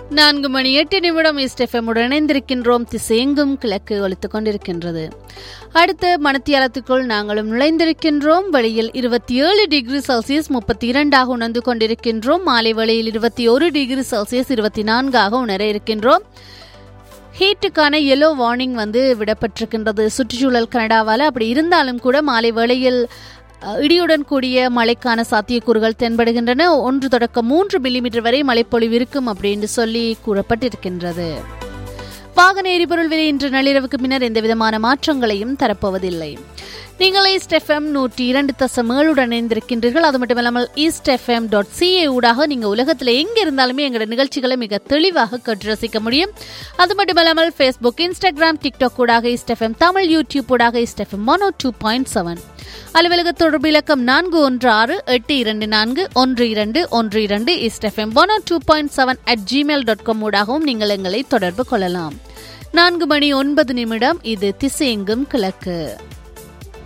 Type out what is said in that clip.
நான்கு மணி எட்டு நிமிடம் இஸ்டெஃபமுடன் இணைந்திருக்கின்றோம் திசையெங்கும் கிழக்கு ஒலித்துக் கொண்டிருக்கின்றது அடுத்து மணத்தியாலத்துக்குள் நாங்களும் நுழைந்திருக்கின்றோம் வெளியில் இருபத்தி ஏழு டிகிரி செல்சியஸ் முப்பத்தி இரண்டாக உணர்ந்து கொண்டிருக்கின்றோம் மாலை வேளையில் இருபத்தி ஒரு டிகிரி செல்சியஸ் இருபத்தி நான்காக உணர இருக்கின்றோம் ஹீட்டுக்கான எல்லோ வார்னிங் வந்து விடப்பட்டிருக்கின்றது சுற்றுச்சூழல் கனடாவால் அப்படி இருந்தாலும் கூட மாலை வேளையில் அஹ், இடியுடன் கூடிய மழைக்கான சாத்தியக்கூறுகள் தென்படுகின்றன ஒன்று தொடக்கம் மூன்று மில்லிமீட்டர் வரை மழைப்பொழிவு இருக்கும் அப்படின்னு சொல்லி கூறப்பட்டிருக்கின்றது வாகன எரிபொருள் விலை இன்று நள்ளிரவுக்கு பின்னர் எந்த விதமான மாற்றங்களையும் தரப்போவதில்லை நீங்கள் ஈஸ்ட் எஃப்எம் நூற்றி இரண்டு தசம் ஏழுடன் இணைந்திருக்கின்றீர்கள் அது மட்டுமில்லாமல் ஈஸ்ட் எஃப்எம் டாட் சிஏ ஊடாக நீங்கள் உலகத்தில் எங்கே இருந்தாலுமே எங்களோட நிகழ்ச்சிகளை மிக தெளிவாக கேட்டு ரசிக்க முடியும் அது மட்டுமில்லாமல் ஃபேஸ்புக் இன்ஸ்டாகிராம் டிக்டாக் ஊடாக ஈஸ்ட் எஃப்எம் தமிழ் யூடியூப் ஊடாக East FM one two point seven அலுவலக தொடர்பு இலக்கம் நான்கு ஒன்று ஆறு எட்டு இரண்டு நான்கு ஒன்று இரண்டு ஒன்று இரண்டு East FM one two point seven at Gmail dot com ஊடாகவும் நீங்கள் எங்களை தொடர்பு கொள்ளலாம் நான்கு மணி ஒன்பது நிமிடம் இது திசையெங்கும் கிழக்கு